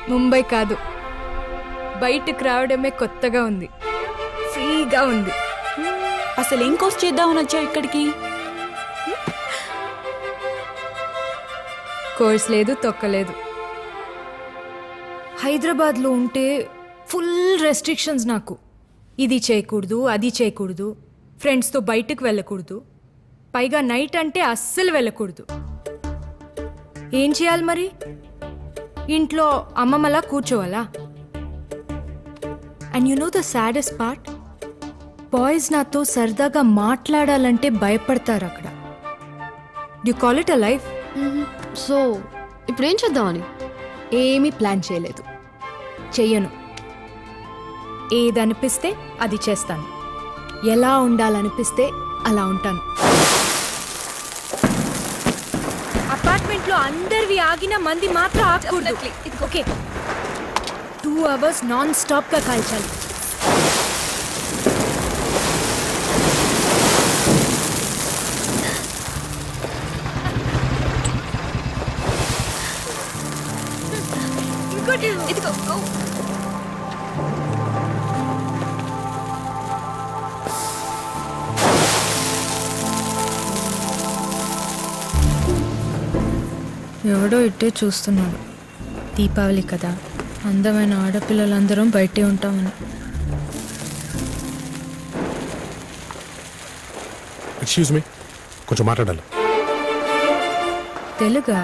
ముంబై కాదు బయటకు రావడమే కొత్తగా ఉంది ఫ్రీగా ఉంది అసలు ఏం కోర్స్ చేద్దామని వచ్చావు ఇక్కడికి కోర్స్ లేదు తొక్కలేదు హైదరాబాద్లో ఉంటే ఫుల్ రెస్ట్రిక్షన్స్ నాకు ఇది చేయకూడదు అది చేయకూడదు ఫ్రెండ్స్తో బయటకు వెళ్ళకూడదు పైగా నైట్ అంటే అస్సలు వెళ్ళకూడదు ఏం చేయాలి మరి ఇంట్లో అమ్మమ్మలా కూర్చోవాలా and you know the saddest part boys నాతో సరదాగా మాట్లాడాలంటే భయపడతారు అక్కడ you call it a life so ఇప్పుడు ఏం చేద్దామని ఏమీ ప్లాన్ చేయలేదు చెయ్యను ఏదనిపిస్తే అది చేస్తాను ఎలా ఉండాలనిపిస్తే అలా ఉంటాను అపార్ట్మెంట్లో అందరివి ఆగిన మంది మాత్రం ఆగకూడదు ఓకే టూ అవర్స్ నాన్ స్టాప్గా కాల్చాలి ఇంకోటి ఇదిగో go. ఎవడో ఇట్టే చూస్తున్నాడు దీపావళి కదా అందమైన ఆడపిల్లలందరం బయటే ఉంటామని ఎక్స్క్యూజ్ మీ కొంచెం మాట్లాడాలి తెలుగా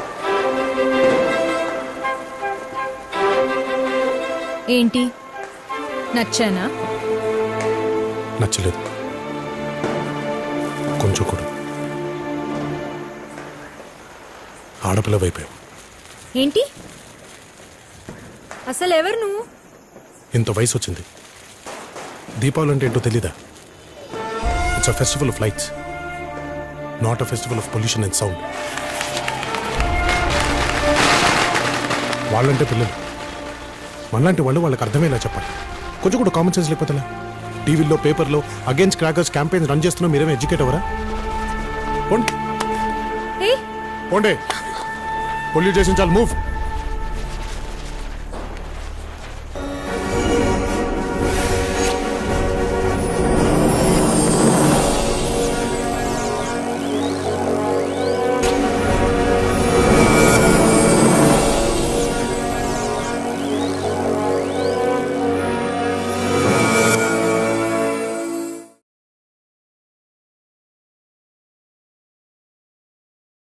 ఏంటి నచ్చానా నచ్చలేదు కొంచెం కూడా ఆడపిల్ల వైపోయావు ఏంటి అసలు ఎవరు నువ్వు ఇంత వయసు వచ్చింది దీపావళి అంటే ఏంటో తెలీదా it's a festival of lights not a festival of pollution and sound వాళ్ళంటే పిల్లలు మనలాంటి వాళ్ళు వాళ్ళకి అర్థమయ్యేలా చెప్పాలి కొంచెం కూడా కామన్ సెన్స్ లేకపోతే టీవీలో పేపర్లో అగేన్స్ట్ క్రాకర్స్ క్యాంపెయిన్ రన్ చేస్తున్నా మీరేమో ఎడ్యుకేట్ అవరా పోండి ఏ పోండి పొల్యూట్ చేసిన చాలు మూవ్